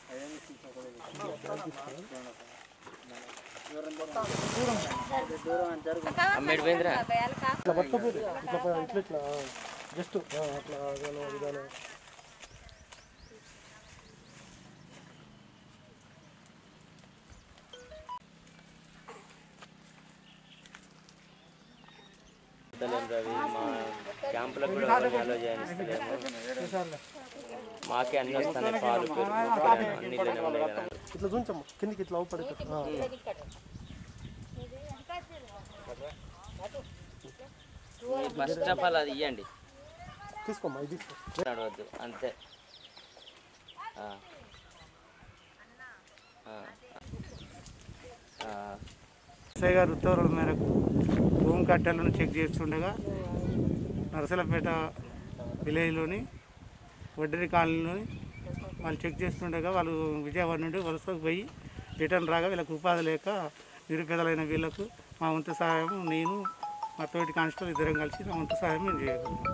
అమ్మేడిపోయిందిరా ఇట్లా పట్టుకోపోయి ఇట్లా ప- ఇట్లా ఇట్లా జస్ట్ అట్లా విధానం విధానం వద్దలేం రవి మా క్యాంపులకు కూడా ఎవరిని అలో చేయనిస్తలేము మాకే అన్ని వస్తున్నాయి పాలు పెరుగు కిరాణా అన్ని ఇళ్ళనే ఉన్నాయి కదా ఇట్లా చూంచమ్మ కిందికి ఇట్లా ఊపడి ఫస్ట్ ఆఫ్ ఆల్ అది ఇవ్వండి తీసుకోమ్మా ఇది తీసుకో నడవద్దు అంతే ఆ. ఆ. ఆ. ఎస్ఐ గారి ఉత్తర్వుల మేరకు భూమి కట్టెలను చెక్ చేస్తుండగా నరసలపేట విలేజ్లోని వడ్డరి కాలనీలోని వాళ్ళు చెక్ చేస్తుండగా వాళ్ళు విజయవాడ నుండి వలసకు పోయి రిటర్న్ రాగా వీళ్ళకి ఉపాధి లేక నిరుపేదలైన వీళ్ళకు మా వంతు సహాయం నేను మా తోటి కానిస్టేబుల్ ఇద్దరం కలిసి మా వంతు సహాయం మేము చేయగలుగుతాం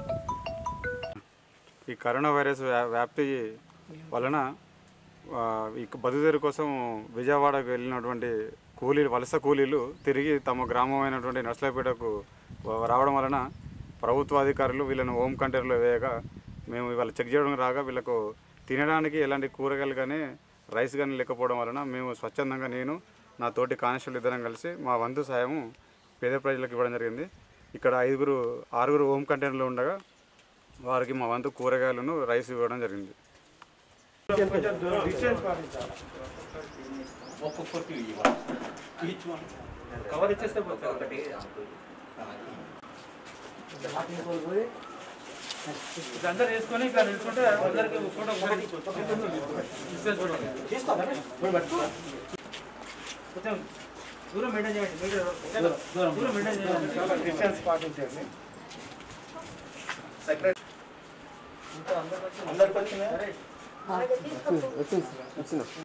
ఈ కరోనా వైరస్ వ్యా- వ్యాప్తి వలన ఆ, ఈ బతుదేరు కోసం విజయవాడకు వెళ్ళినటువంటి కూలీలు వలస కూలీలు తిరిగి తమ గ్రామం అయినటువంటి నర్సలపేటకు రావడం వలన ప్రభుత్వ అధికారులు వీళ్ళని హోమ్ కంటైనర్లో వేయగా మేము ఇవాళ చెక్ చేయడం రాగా వీళ్ళకు తినడానికి ఎలాంటి కూరగాయలు కానీ రైస్ కానీ లేకపోవడం వలన మేము స్వచ్ఛందంగా నేను నా తోటి కానిస్టేబుల్ ఇద్దరం కలిసి మా వంతు సాయము పేద ప్రజలకు ఇవ్వడం జరిగింది ఇక్కడ ఐదుగురు ఆరుగురు హోమ్ కంటైనర్లు ఉండగా వారికి మా వంతు కూరగాయలను రైస్ ఇవ్వడం జరిగింది అందరు వేసుకొని ఇక్కడ నిల్చుంటే అందరికి ఫోటో కొంచెం దూరం మెయింటైన్ చేయండి మీటర్ దూరం మెయింటైన్ చేయండి డిస్టెన్స్ పాటించండి అందరికి వచ్చినాయి వచ్చింది వచ్చింది